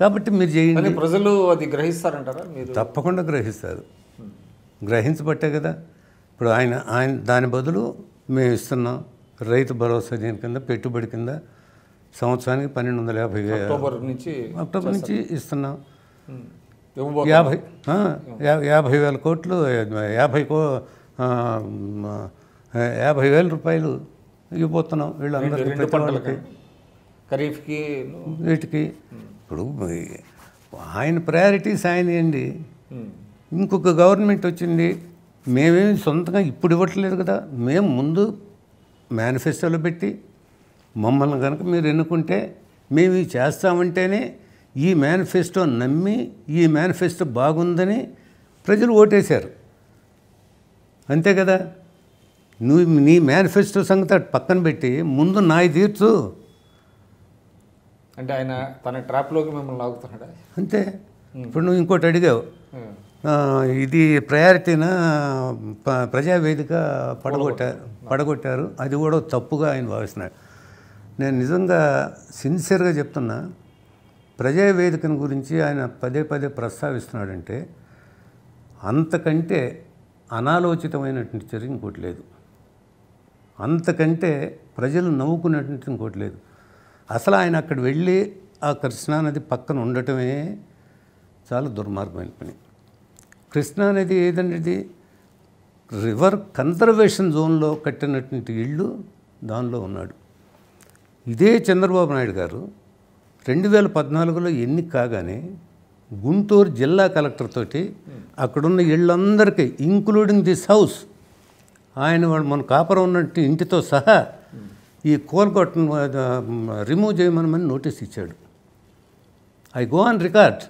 కాబట్టి మీరు చేయండి కానీ ప్రజలు అది గ్రహిస్తారంటారా మీరు తప్పకుండా గ్రహిస్తారు గ్రహించబట్టే కదా ఇప్పుడు ఆయన ఆయన దాని బదులు మేము ఇస్తున్నాం రైతు భరోసా దీని కింద పెట్టుబడి కింద సంవత్సరానికి పన్నెండు వందల యాభై అక్టోబర్ నుంచి అక్టోబర్ నుంచి ఇస్తున్నాం ఉమ్, ఇవ్వబో యాభై ఆ, యా- యాభై వేల కోట్లు యాభై కో ఆ, మ, యాభై వేల రూపాయలు ఇవ్వబోతున్నాం వీళ్ళందరికీ రెండు ప్రతి వాళ్ళకి పంటలకి ఖరీఫ్కి వీటికి ఇప్పుడు ఆయన ప్రయారిటీస్ ఆయన ఏంటి ఉమ్, ఇంకొక గవర్నమెంట్ వచ్చింది మేమేమి సొంతంగా ఇప్పుడు ఇవ్వట్లేదు కదా మేము ముందు మేనిఫెస్టోలో పెట్టి మమ్మల్ని కనుక మీరు ఎన్నుకుంటే మేము ఇది చేస్తామంటేనే ఈ మేనిఫెస్టో నమ్మి ఈ మేనిఫెస్టో బాగుందని ప్రజలు ఓటేశారు అంతే కదా నువ్వు నీ మేనిఫెస్టో సంగతి అటు పక్కన పెట్టి ముందు నాయి తీర్చు అంటే ఆయన తన ట్రాప్లోకి మిమ్మల్ని లాగుతున్నాడా అంతే ఇప్పుడు నువ్వు ఇంకోటి అడిగావు ఉమ్, ఆ, ఇది ప్రయారిటీనా ప- ప్రజావేదిక పడగొట్టారు పడగొట్టారు అది కూడా తప్పుగా ఆయన భావిస్తున్నాడు నేను నిజంగా సిన్సియర్గా చెప్తున్నా ప్రజావేదికను గురించి ఆయన పదే పదే ప్రస్తావిస్తున్నాడంటే అంతకంటే అనాలోచితమైనటువంటి చర్య ఇంకోటి లేదు అంతకంటే ప్రజలు నవ్వుకున్నటువంటి ఇంకోటి లేదు అసలు ఆయన అక్కడ వెళ్ళి ఆ కృష్ణానది పక్కన ఉండటమే చాలా దుర్మార్గమైన పని కృష్ణానది ఏదనేది రివర్ కన్జర్వేషన్ జోన్లో కట్టినటువంటి ఇళ్ళు దానిలో ఉన్నాడు ఇదే చంద్రబాబు నాయుడు గారు రెండు వేల పద్నాలుగులో ఎన్నిక కాగానే గుంటూరు జిల్లా కలెక్టర్ తోటి అక్కడున్న ఇళ్ళందరికీ ఇంక్లూడింగ్ దిస్ హౌస్ ఆయన వాడు మన కాపురం ఉన్నట్టు ఇంటితో సహా ఈ కోల్కొట్టను రిమూవ్ చేయమని నోటీస్ ఇచ్చాడు I go on record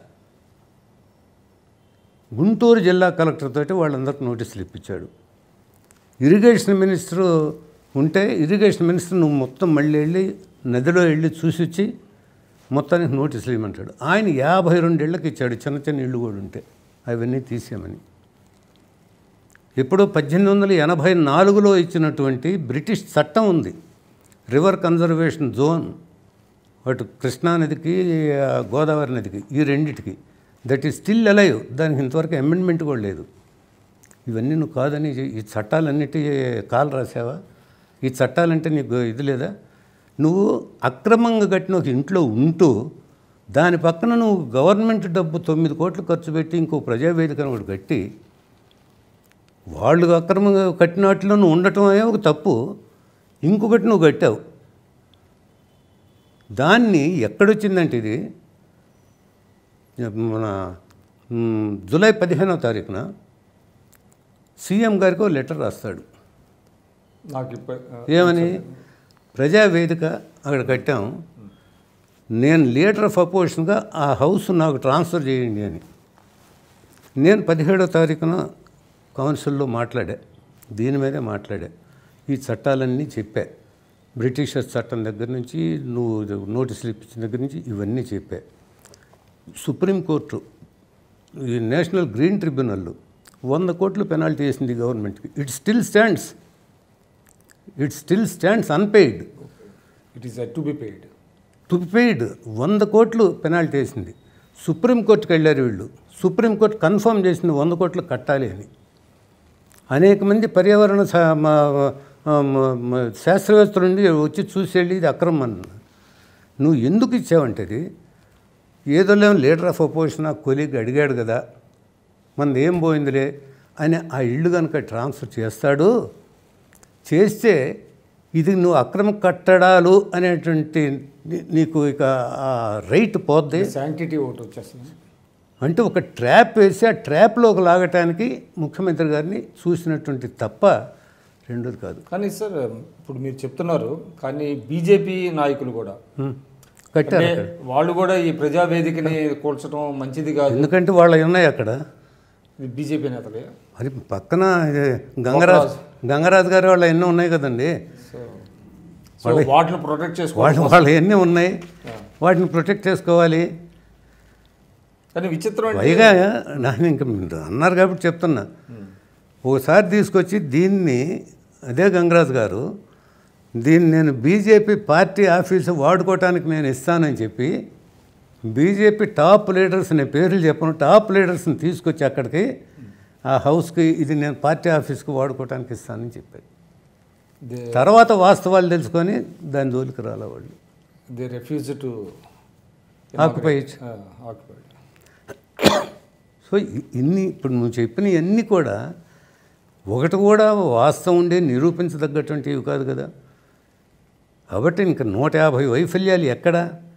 Guntur జిల్లా కలెక్టర్ తోటి వాళ్ళందరికీ నోటీసులు ఇప్పించాడు ఇరిగేషన్ మినిస్టరు ఉంటే ఇరిగేషన్ మినిస్టర్ నువ్వు మొత్తం మళ్ళీ వెళ్ళి నదిలో వెళ్ళి చూసి వచ్చి మొత్తానికి నోటీసులు ఇవ్వమంటాడు ఆయన యాభై రెండేళ్లకు ఇచ్చాడు చిన్న చిన్న ఇళ్ళు కూడా ఉంటే అవన్నీ తీసేయమని ఇప్పుడు పద్దెనిమిది వందల ఎనభై నాలుగులో ఇచ్చినటువంటి బ్రిటిష్ చట్టం ఉంది రివర్ కన్జర్వేషన్ జోన్ అటు కృష్ణానదికి ఆ, గోదావరి నదికి ఈ రెండిటికి దట్ ఈస్ స్టిల్ అలైవ్ దానికి ఇంతవరకు అమెండ్మెంట్ కూడా లేదు ఇవన్నీ నువ్వు కాదని ఈ చట్టాలన్నిటి కాలు రాసావా ఈ చట్టాలంటే నీకు ఇది లేదా నువ్వు అక్రమంగా కట్టిన ఒక ఇంట్లో ఉంటూ దాని పక్కన నువ్వు గవర్నమెంట్ డబ్బు తొమ్మిది కోట్లు ఖర్చు పెట్టి ఇంకో ప్రజావేదికను ఒకటి కట్టి వాళ్ళు అక్రమంగా కట్టిన వాటిలో నువ్వు ఉండటం అనే ఒక తప్పు ఇంకొకటి నువ్వు కట్టావు దాన్ని ఎక్కడొచ్చిందంటే ఇది మన మ్, జూలై పదిహేనవ తారీఖున సీఎం గారికి ఒక లెటర్ రాస్తాడు నాకు ఇప్పుడు ఏమని ప్రజావేదిక అక్కడ కట్టాం నేను లీడర్ ఆఫ్ అపోజిషన్గా ఆ హౌస్ నాకు ట్రాన్స్ఫర్ చేయండి అని నేను పదిహేడో తారీఖున కౌన్సిల్లో మాట్లాడా దీని మీదే మాట్లాడా ఈ చట్టాలన్నీ చెప్పా బ్రిటిషర్స్ చట్టం దగ్గర నుంచి నువ్వు నోటీసులు ఇప్పించిన దగ్గర నుంచి ఇవన్నీ చెప్పా సుప్రీంకోర్టు ఈ నేషనల్ గ్రీన్ ట్రిబ్యునల్ వంద కోట్లు పెనాల్టీ వేసింది గవర్నమెంట్కి it still stands it still stands unpaid it is to be paid to be paid వంద కోట్లు పెనాల్టీ వేసింది సుప్రీంకోర్టుకి వెళ్ళారు వీళ్ళు సుప్రీంకోర్టు కన్ఫర్మ్ చేసింది వంద కోట్లు కట్టాలి అని అనేక మంది పర్యావరణ శా- మా- మా- మా- మా శాస్త్రవేత్తలు నుండి వచ్చి చూసి వెళ్ళి ఇది అక్రమం అన్నారు నువ్వు ఎందుకు ఇచ్చావంటే ఇది ఏదో లేని లీడర్ ఆఫ్ అపోజిషన్ ఆ కొలీగ్ అడిగాడు కదా మనది ఏం పోయిందిలే అని ఆ ఇల్లు కనుక ట్రాన్స్ఫర్ చేస్తాడు చేస్తే ఇది నువ్వు అక్రమ కట్టడాలు అనేటువంటి నీ- నీకు ఇక ఆ రైట్ పోద్ది శాంటిటీ ఒకటి వచ్చేస్తుంది అంటే ఒక ట్రాప్ వేసి ఆ ట్రాప్లోకి లాగటానికి ముఖ్యమంత్రి గారిని చూసినటువంటి తప్ప రెండోది కాదు కానీ సార్ ఇప్పుడు మీరు చెప్తున్నారు కానీ బీజేపీ నాయకులు కూడా హ్మ్. కట్టారు అంటే వాళ్ళు కూడా ఈ ప్రజావేదికని కూల్చడం మంచిది కాదు ఎందుకంటే వాళ్ళు ఉన్నాయి అక్కడ బీజేపీ నేతలే అది పక్కన ఇది గంగరాజు గంగరాజు గారి వాళ్ళు ఎన్నో ఉన్నాయి కదండి సో సో వాటిని ప్రొటెక్ట్ చేసుకోవాలి వాళ్ళు వాళ్ళు ఎన్ని ఉన్నాయి వాటిని ప్రొటెక్ట్ చేసుకోవాలి కానీ విచిత్రం అంటే పైగా నేను ఇంకా మీరు అన్నారు కాబట్టి చెప్తున్నా ఒకసారి తీసుకొచ్చి దీన్ని అదే గంగరాజు గారు దీన్ని నేను బీజేపీ పార్టీ ఆఫీసు వాడుకోవటానికి నేను ఇస్తానని చెప్పి బీజేపీ టాప్ లీడర్స్ నేను పేర్లు చెప్పను టాప్ లీడర్స్ని తీసుకొచ్చి అక్కడికి ఆ హౌస్కి ఇది నేను పార్టీ ఆఫీస్కి వాడుకోవడానికి ఇస్తానని చెప్పారు దే తర్వాత వాస్తవాలు తెలుసుకొని దాని జోలికి రాలే వాళ్ళు they refuse to occupy occupied so ఇ- ఇన్ని ఇప్పుడు నువ్వు చెప్పిన ఇవన్నీ కూడా ఒకటి కూడా వాస్తవం ఉండే నిరూపించదగ్గటువంటివి కాదు కదా కాబట్టి ఇంకా నూట యాభై వైఫల్యాలు ఎక్కడ